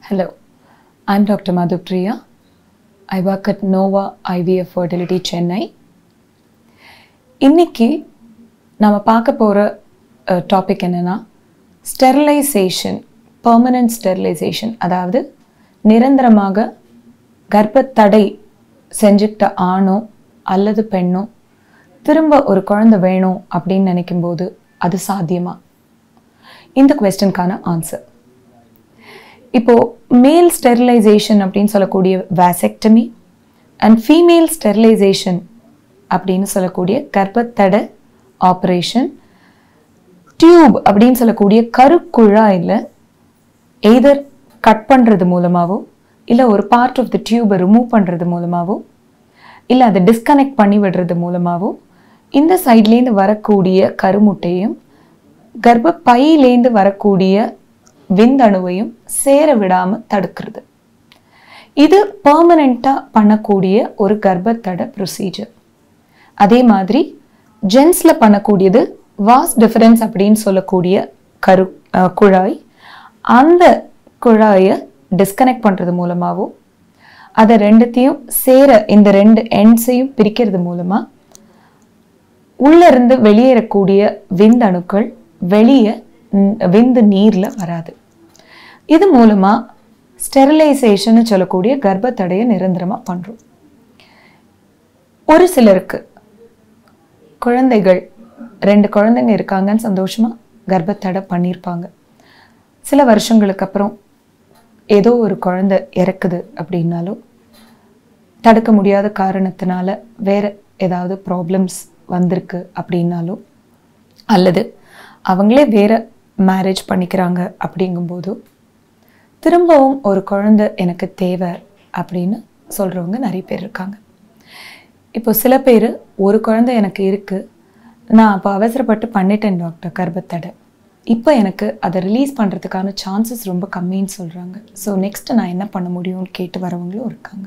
Hello, I'm Dr. Madhu Priya. I work at Nova IVF Fertility Chennai. இன்னைக்கு நம்ம பார்க்க போகிற டாபிக் என்னென்னா ஸ்டெரிலைசேஷன் பெர்மனன்ட் ஸ்டெரிலைசேஷன் அதாவது நிரந்தரமாக கர்ப்பத்தடை செஞ்சுக்கிட்ட ஆணோ அல்லது பெண்ணோ திரும்ப ஒரு குழந்தை வேணும் அப்படின்னு நினைக்கும்போது அது சாத்தியமா இந்த கொஸ்டினுக்கான ஆன்சர் இப்போ மேல் ஸ்டெரிலைசேஷன் அப்படின்னு சொல்லக்கூடிய வேசெக்டமி அண்ட் ஃபீமேல் ஸ்டெரிலைசேஷன் அப்படின்னு சொல்லக்கூடிய கர்ப்பத்தடை ஆப்ரேஷன் டியூப் அப்படின்னு சொல்லக்கூடிய கருக்குழாயில் எய்தர் கட் பண்ணுறது மூலமாகவோ இல்லை ஒரு பார்ட் ஆஃப் த டியூபை ரிமூவ் பண்ணுறது மூலமாகவோ இல்லை அதை டிஸ்கனெக்ட் பண்ணி விடுறது மூலமாகவோ இந்த சைட்லேருந்து வரக்கூடிய கருமுட்டையும் கர்ப்பப்பையிலேருந்து வரக்கூடிய விந்தணுவையும் சேர விடாமல் தடுக்கிறது இது பர்மனெண்ட்டாக பண்ணக்கூடிய ஒரு கர்ப்பத்தடை ப்ரொசீஜர் அதே மாதிரி ஜென்ஸில் பண்ணக்கூடியது வாஸ் டிஃபரன்ஸ் அப்படின்னு சொல்லக்கூடிய கரு அஹ், குழாய் அந்த குழாயை டிஸ்கனெக்ட் பண்ணுறது மூலமாகவோ அதை ரெண்டுத்தையும் சேர இந்த ரெண்டு எண்ட்ஸையும் பிரிக்கிறது மூலமாக உள்ள இருந்து வெளியேறக்கூடிய விந்தணுக்கள் வெளியே ம், விந்து நீரில் வராது இது மூலமாக ஸ்டெரிலைசேஷன் சொல்லக்கூடிய கர்ப்பத்தடையை நிரந்தரமாக பண்ணுறோம் ஒரு சிலருக்கு குழந்தைகள் ரெண்டு குழந்தைங்க இருக்காங்கன்னு சந்தோஷமாக கர்ப்பத்தடை பண்ணியிருப்பாங்க சில வருஷங்களுக்கு அப்புறம் ஏதோ ஒரு குழந்தை இறக்குது அப்படின்னாலும் தடுக்க முடியாத காரணத்தினால வேற ஏதாவது ப்ராப்ளம்ஸ் வந்திருக்கு அப்படின்னாலும் அல்லது அவங்களே வேற மேரேஜ் பண்ணிக்கிறாங்க அப்படிங்கும்போதோ திரும்பவும் ஒரு குழந்தை எனக்கு தேவை அப்படின்னு சொல்கிறவங்க நிறைய பேர் இருக்காங்க இப்போ சில பேர் ஒரு குழந்தை எனக்கு இருக்குது நான் அப்போ அவசரப்பட்டு பண்ணிட்டேன் டாக்டர் கர்ப்பத்தடை இப்போ எனக்கு அதை ரிலீஸ் பண்ணுறதுக்கான சான்சஸ் ரொம்ப கம்மின்னு சொல்கிறாங்க ஸோ நெக்ஸ்ட் நான் என்ன பண்ண முடியும்னு கேட்டு வரவங்களும் இருக்காங்க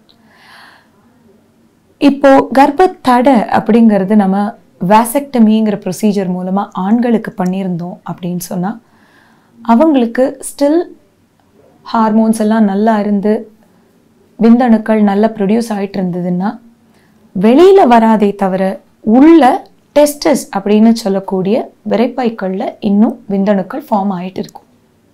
இப்போ கர்ப்பத்தடை அப்படிங்கிறது நம்ம வேசக்டமிங்கிற ப்ரொசீஜர் மூலமாக ஆண்களுக்கு பண்ணியிருந்தோம் அப்படின்னு சொன்னால் அவங்களுக்கு ஸ்டில் ஹார்மோன்ஸ் எல்லாம் நல்லா இருந்து விந்தணுக்கள் நல்லா ப்ரொடியூஸ் ஆயிட்டு இருந்ததுன்னா வெளியில் வராதே தவிர உள்ள டெஸ்டஸ் அப்படின்னு சொல்லக்கூடிய விரைப்பாய்க்களில் இன்னும் விந்தணுக்கள் ஃபார்ம் ஆயிட்டு இருக்கும்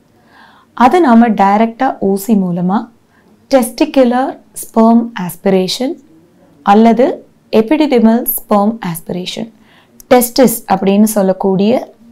அதை நாம் டைரெக்டாக ஊசி மூலமாக டெஸ்டிகுலர் ஸ்பெர்ம் ஆஸ்பிரேஷன் அல்லது எபிடிடிமல் ஸ்பெர்ம் ஆஸ்பிரேஷன் டெஸ்டிஸ் அப்படின்னு சொல்லக்கூடிய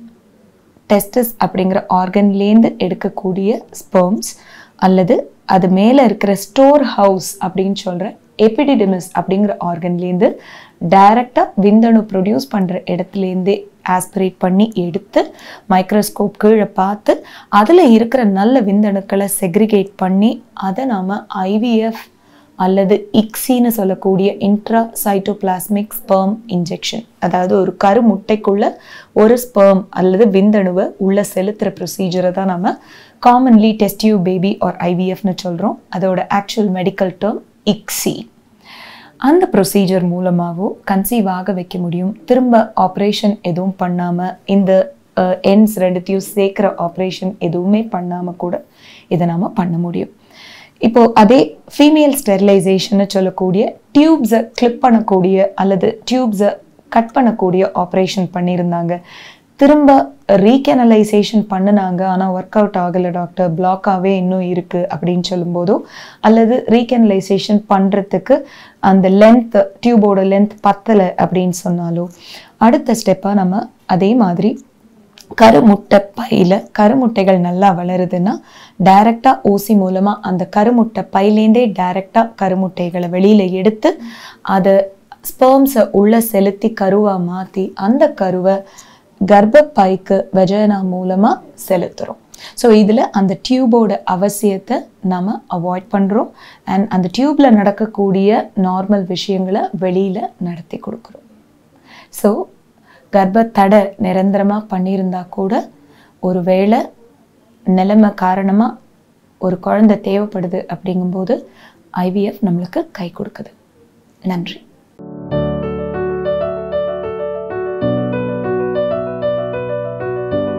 டெஸ்டஸ் அப்படிங்கிற ஆர்கன்லேருந்து எடுக்கக்கூடிய ஸ்பெர்ம்ஸ் அல்லது அது மேலே இருக்கிற ஸ்டோர் ஹவுஸ் அப்படின்னு சொல்கிற எபிடிடிமிஸ் அப்படிங்கிற ஆர்கன்லேருந்து டைரெக்டாக விந்தணு ப்ரொடியூஸ் பண்ணுற இடத்துலேருந்தே ஆஸ்பிரேட் பண்ணி எடுத்து மைக்ரோஸ்கோப் கீழே பார்த்து அதில் இருக்கிற நல்ல விந்தணுக்களை செக்ரிகேட் பண்ணி அதை நாம் ஐவிஎஃப் அல்லது இக்ஸின்னு சொல்லக்கூடிய இன்ட்ரா சைட்டோபிளாஸ்மிக் ஸ்பெர்ம் இன்ஜெக்ஷன் அதாவது ஒரு கரு முட்டைக்குள்ள ஒரு ஸ்பெர்ம் அல்லது விந்தணுவை உள்ள செலுத்துகிற ப்ரொசீஜரை தான் நம்ம காமன்லி டெஸ்டியூ பேபி ஆர் ஐவிஎஃப்னு சொல்கிறோம் அதோட ஆக்சுவல் மெடிக்கல் டேர்ம் இக்ஸி அந்த ப்ரொசீஜர் மூலமாகவோ கன்சீவ் ஆக வைக்க முடியும் திரும்ப ஆப்ரேஷன் எதுவும் பண்ணாமல் இந்த எண்ட்ஸ் ரெண்டுத்தையும் சேர்க்குற ஆப்ரேஷன் எதுவுமே பண்ணாமல் கூட இதை நாம் பண்ண முடியும் இப்போ அதே ஃபீமேல் ஸ்டெரிலைசேஷன் சொல்லக்கூடிய டியூப்ஸை கிளிப் பண்ணக்கூடிய அல்லது டியூப்ஸை கட் பண்ணக்கூடிய ஆப்ரேஷன் பண்ணியிருந்தாங்க திரும்ப ரீகனலைசேஷன் பண்ணினாங்க ஆனால் ஒர்க் அவுட் ஆகலை டாக்டர் பிளாக்காகவே இன்னும் இருக்குது அப்படின்னு சொல்லும்போதோ அல்லது ரீகனலைசேஷன் பண்ணுறதுக்கு அந்த லென்த் டியூபோட லென்த் பத்தலை அப்படின்னு சொன்னாலோ அடுத்த ஸ்டெப்பாக நம்ம அதே மாதிரி கருமுட்டை பையில கருமுட்டைகள் நல்லா வளருதுன்னா டைரெக்டாக ஊசி மூலமாக அந்த கருமுட்டை பையிலேருந்தே டைரெக்டாக கருமுட்டைகளை வெளியில் எடுத்து அதை ஸ்பெர்ம்ஸை உள்ளே செலுத்தி கருவாக மாற்றி அந்த கருவை கர்ப்பப்பைக்கு வெஜனா மூலமாக செலுத்துகிறோம் ஸோ இதில் அந்த டியூபோட அவசியத்தை நம்ம அவாய்ட் பண்ணுறோம் அண்ட் அந்த டியூப்பில் நடக்கக்கூடிய நார்மல் விஷயங்களை வெளியில் நடத்தி கொடுக்குறோம் ஸோ கர்ப்பத்தடை நிரந்தரமாக பண்ணியிருந்தா கூட ஒருவேளை நிலைமை காரணமாக ஒரு குழந்தை தேவைப்படுது அப்படிங்கும்போது ஐவிஎஃப் நம்மளுக்கு கை கொடுக்குது நன்றி